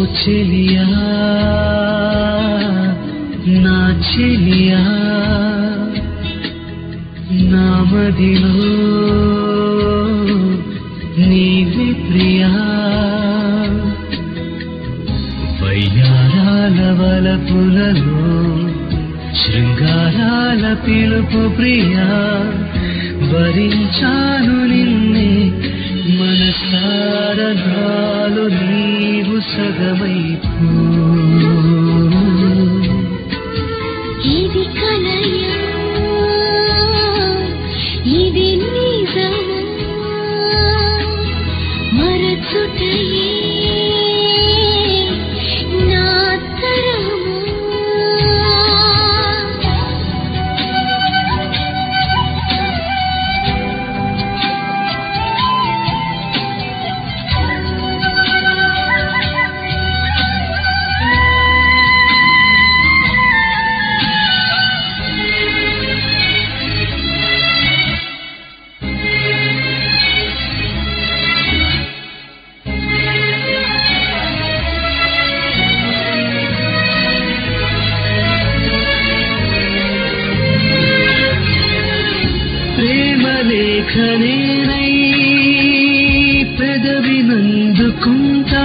చెలియా నా చెలియా నా మదిలో నీవే ప్రియా వయ్యారాల వలపులలో శృంగారాల పిలుపు ప్రియా వరించాను నిన్నే మనసార నాలో నీవు సగమైపో ఇది కలయా ఇది నిజమా మరచుటయే నా తరమా ప్రేమ లేఖనేనై పెదవి నందుకుంటా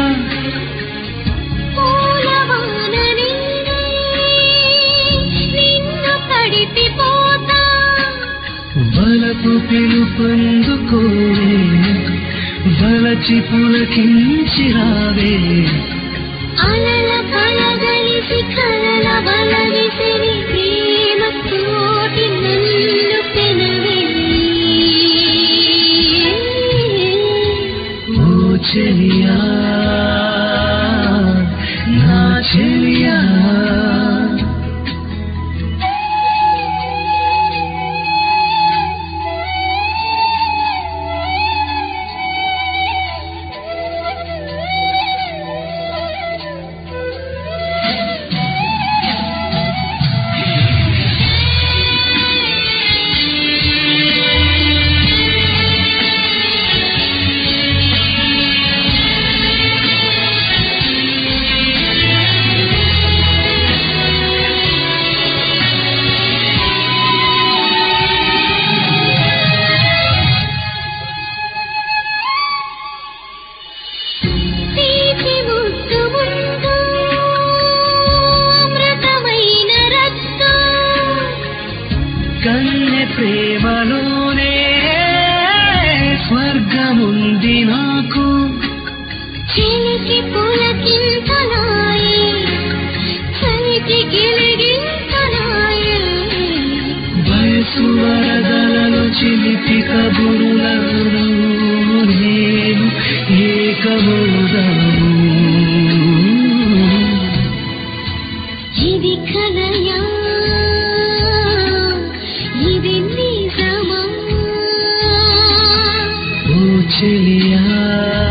పూలవాన నీడై నిన్ను తడిపిపోతా వలపు పిలుపందుకోవే వలచి పులకించి రావే అలల కలగలిసి కలల బల విసిరి ప్రేమ తోటి నన్ను పెనవే ఓ చెలియా నా చెలియా తీపి ముద్దు ముందు అమృతమైన రక్తం కన్నె ప్రేమలోనే స్వర్గముంది నాకు చిలికి పులకింతలాయే చలికి గిలిగింతలాయే వయసు వరదలలో చిలిపి కబురులను నేను ఏకమోదము ఇది కలయా ఇది నిజమా ఓ చెలియా